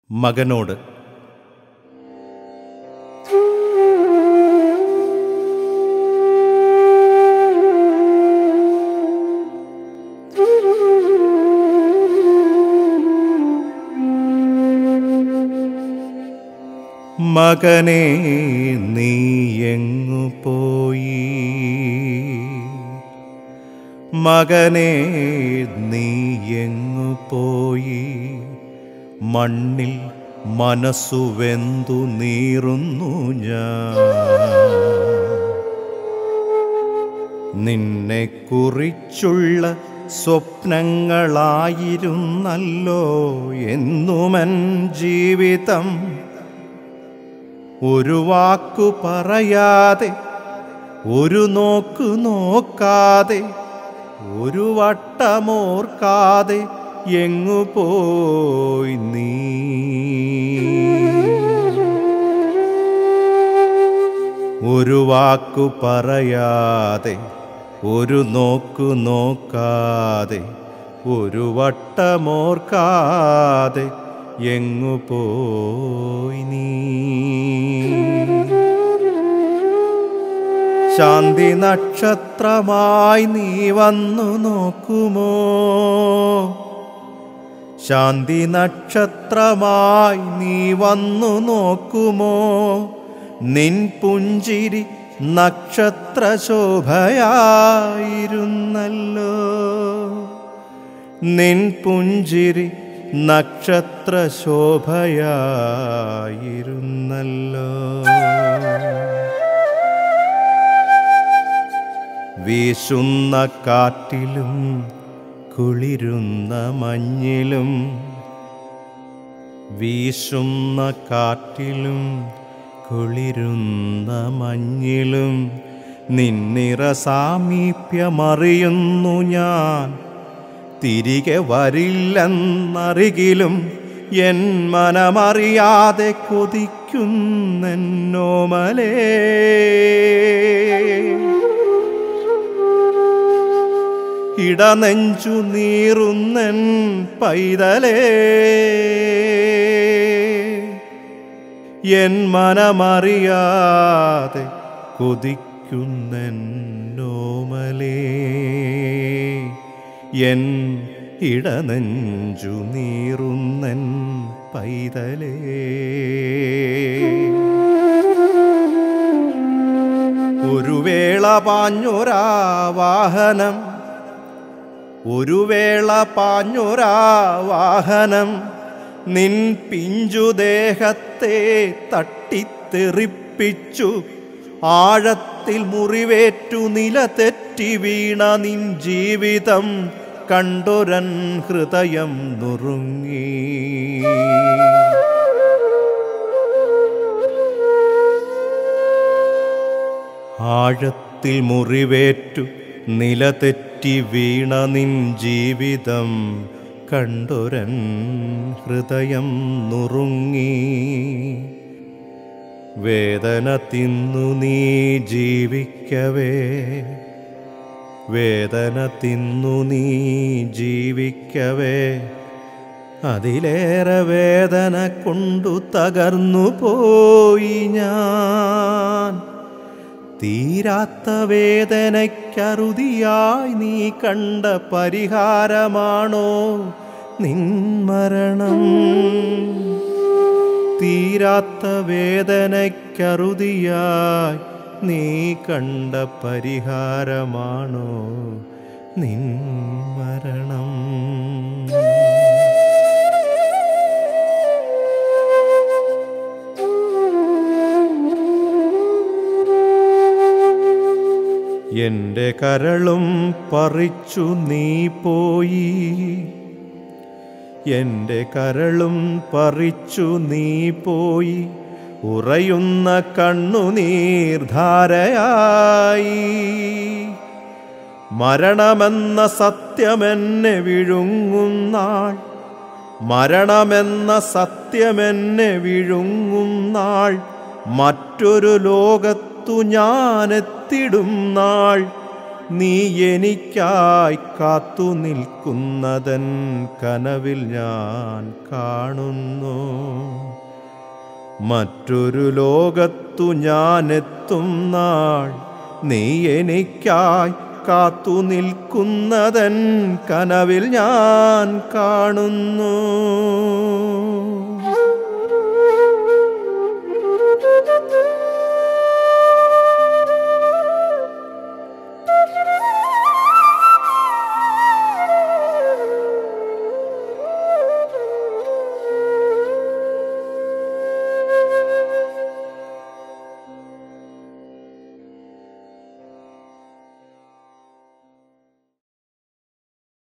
മകനോട് മകനെ നീ എങ്ങു പോയി മകനെ നീ എങ്ങു പോയി മണ്ണിൽ മനസ്സു വെന്തു നീറുന്നു ഞാൻ നിന്നെ കുറിച്ചുള്ള സ്വപ്നങ്ങളായിരുന്നല്ലോ എന്നുമൻ ജീവിതം ഒരു വാക്കു പറയാതെ ഒരു നോക്കു നോക്കാതെ ഒരു വട്ടമോർക്കാതെ എങ്ങു പോയി നീ ഒരു വാക്കു പറയാതെ ഒരു നോക്കു നോക്കാതെ ഒരു വട്ടമോർക്കാതെ എങ്ങു പോയി നീ ശാന്തി നക്ഷത്രമായി നീ വന്നു നോക്കുമോ ശാന്തി നക്ഷത്രമായി നീ വന്നു നോക്കുമോ നിൻ പുഞ്ചിരി നക്ഷത്ര ശോഭയായിരുന്നല്ലോ നിൻ പുഞ്ചിരി നക്ഷത്ര ശോഭയായിരുന്നല്ലോ വീശുന്ന കാറ്റിലും കുളിരുന്ന മഞ്ഞിലും വീശുന്ന കാറ്റിലും കുളിരുന്ന മഞ്ഞിലും നിന്നിറ സാമീപ്യമറിയുന്നു ഞാൻ തിരികെ വരില്ലെന്നറികിലും എൻ മനമറിയാതെ കൊതിക്കുന്നോമലേ ഇടനെഞ്ചു നീറുന്നൻ പൈതലേ എൻ മനമറിയാതെ കൊതിക്കുന്നൻ നോമലേ എൻ ഇടനെഞ്ചു നീറുന്നൻ പൈതലേ ഒരു വേള പാഞ്ഞൊരാ വാഹനം ഒരു വേള പാഞ്ഞൊരാ വാഹനം നിൻ പിഞ്ചുദേഹത്തെ തട്ടിത്തെറിപ്പിച്ചു ആഴത്തിൽ മുറിവേറ്റു നില തെറ്റി വീണ നിൻ ജീവിതം കണ്ടൊരൻ ഹൃദയം നുറുങ്ങി ആഴത്തിൽ മുറിവേറ്റു നിലതെറ്റി വീണ നിൻ ജീവിതം കണ്ടൊരൻ ഹൃദയം നുറുങ്ങി വേദന തിന്നു നീ ജീവിക്കവേ വേദന തിന്നു നീ ജീവിക്കവേ അതിലേറെ വേദന കൊണ്ടു തകർന്നു പോയി ഞാൻ തീരാത്ത വേദനയ്ക്കറുതിയായി നീ കണ്ട പരിഹാരമാണോ നിൻ മരണം തീരാത്ത വേദനയ്ക്കറുതിയായി നീ കണ്ട പരിഹാരമാണോ നിൻ മരണം എന്റെ കരളും പറിച്ചു നീ പോയി എന്റെ കരളും പറിച്ചു നീ പോയി ഉറയുന്ന കണ്ണുനീർധാരയായി മരണമെന്ന സത്യമെന്നെ വിഴുങ്ങുന്നാൾ മരണമെന്ന സത്യമെന്നെ വിഴുങ്ങുന്നാൾ മറ്റൊരു ലോകത്തു ഞാനെത്തിടും നാൾ നീ എനിക്കായി കാത്തു നിൽക്കുന്നതൻ കനവിൽ ഞാൻ കാണുന്നു മറ്റൊരു ലോകത്തു ഞാനെത്തും നാൾ നീ എനിക്കായി കാത്തു നിൽക്കുന്നതൻ കനവിൽ ഞാൻ കാണുന്നു